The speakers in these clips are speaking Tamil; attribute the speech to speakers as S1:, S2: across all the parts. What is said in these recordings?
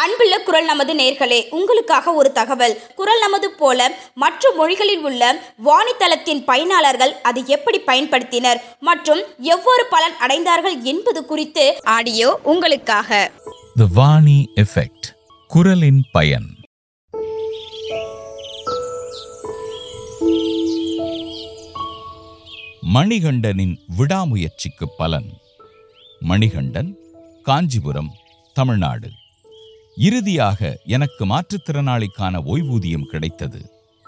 S1: அன்புள்ள குரல் நமது நேர்களே உங்களுக்காக ஒரு தகவல் குரல் நமது போல மற்ற மொழிகளில் உள்ள வாணித்தளத்தின் பயனாளர்கள் அதை எப்படி பயன்படுத்தினர் மற்றும் எவ்வாறு பலன் அடைந்தார்கள் என்பது குறித்து ஆடியோ உங்களுக்காக
S2: த வாணி எஃபெக்ட் குரலின் பயன் மணிகண்டனின் விடாமுயற்சிக்கு பலன் மணிகண்டன் காஞ்சிபுரம் தமிழ்நாடு இறுதியாக எனக்கு மாற்றுத்திறனாளிக்கான ஓய்வூதியம் கிடைத்தது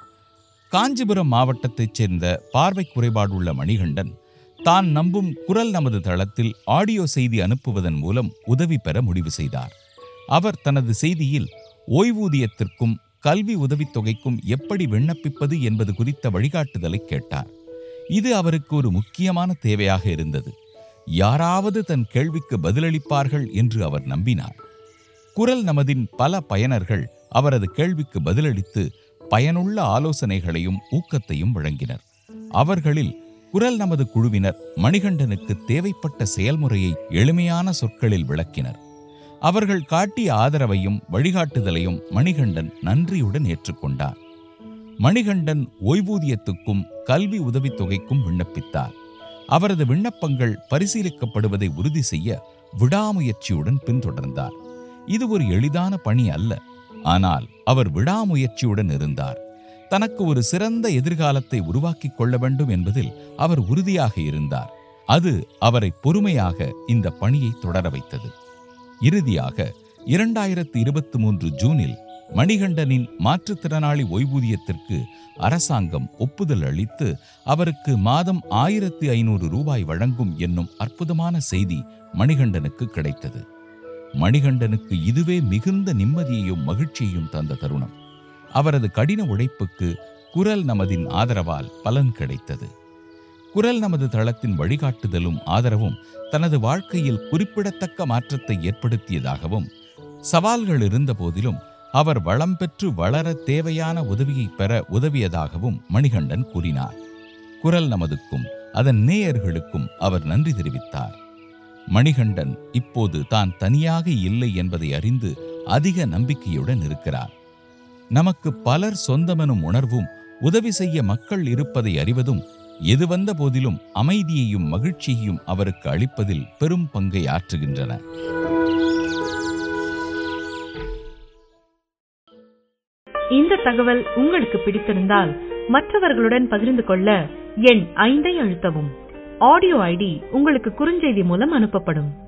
S2: காஞ்சிபுரம் மாவட்டத்தைச் சேர்ந்த பார்வை குறைபாடுள்ள மணிகண்டன் தான் நம்பும் குரல் நமது தளத்தில் ஆடியோ செய்தி அனுப்புவதன் மூலம் உதவி பெற முடிவு செய்தார் அவர் தனது செய்தியில் ஓய்வூதியத்திற்கும் கல்வி உதவித்தொகைக்கும் எப்படி விண்ணப்பிப்பது என்பது குறித்த வழிகாட்டுதலை கேட்டார் இது அவருக்கு ஒரு முக்கியமான தேவையாக இருந்தது யாராவது தன் கேள்விக்கு பதிலளிப்பார்கள் என்று அவர் நம்பினார் குரல் நமதின் பல பயனர்கள் அவரது கேள்விக்கு பதிலளித்து பயனுள்ள ஆலோசனைகளையும் ஊக்கத்தையும் வழங்கினர் அவர்களில் குரல் நமது குழுவினர் மணிகண்டனுக்கு தேவைப்பட்ட செயல்முறையை எளிமையான சொற்களில் விளக்கினர் அவர்கள் காட்டிய ஆதரவையும் வழிகாட்டுதலையும் மணிகண்டன் நன்றியுடன் ஏற்றுக்கொண்டார் மணிகண்டன் ஓய்வூதியத்துக்கும் கல்வி உதவித்தொகைக்கும் விண்ணப்பித்தார் அவரது விண்ணப்பங்கள் பரிசீலிக்கப்படுவதை உறுதி செய்ய விடாமுயற்சியுடன் பின்தொடர்ந்தார் இது ஒரு எளிதான பணி அல்ல ஆனால் அவர் விடாமுயற்சியுடன் இருந்தார் தனக்கு ஒரு சிறந்த எதிர்காலத்தை உருவாக்கிக் கொள்ள வேண்டும் என்பதில் அவர் உறுதியாக இருந்தார் அது அவரை பொறுமையாக இந்த பணியை தொடர வைத்தது இறுதியாக இரண்டாயிரத்து இருபத்தி மூன்று ஜூனில் மணிகண்டனின் மாற்றுத்திறனாளி ஓய்வூதியத்திற்கு அரசாங்கம் ஒப்புதல் அளித்து அவருக்கு மாதம் ஆயிரத்தி ஐநூறு ரூபாய் வழங்கும் என்னும் அற்புதமான செய்தி மணிகண்டனுக்கு கிடைத்தது மணிகண்டனுக்கு இதுவே மிகுந்த நிம்மதியையும் மகிழ்ச்சியையும் தந்த தருணம் அவரது கடின உழைப்புக்கு குரல் நமதின் ஆதரவால் பலன் கிடைத்தது குரல் நமது தளத்தின் வழிகாட்டுதலும் ஆதரவும் தனது வாழ்க்கையில் குறிப்பிடத்தக்க மாற்றத்தை ஏற்படுத்தியதாகவும் சவால்கள் இருந்த போதிலும் அவர் வளம் பெற்று வளர தேவையான உதவியை பெற உதவியதாகவும் மணிகண்டன் கூறினார் குரல் நமதுக்கும் அதன் நேயர்களுக்கும் அவர் நன்றி தெரிவித்தார் மணிகண்டன் இப்போது தான் தனியாக இல்லை என்பதை அறிந்து அதிக நம்பிக்கையுடன் இருக்கிறார் நமக்கு பலர் சொந்தமெனும் உணர்வும் உதவி செய்ய மக்கள் இருப்பதை அறிவதும் எது வந்த போதிலும் அமைதியையும் மகிழ்ச்சியையும் அவருக்கு அளிப்பதில் பெரும் பங்கை ஆற்றுகின்றன
S3: இந்த தகவல் உங்களுக்கு பிடித்திருந்தால் மற்றவர்களுடன் பகிர்ந்து கொள்ள எண் ஐந்தை அழுத்தவும் ஆடியோ ஐடி உங்களுக்கு குறுஞ்செய்தி மூலம் அனுப்பப்படும்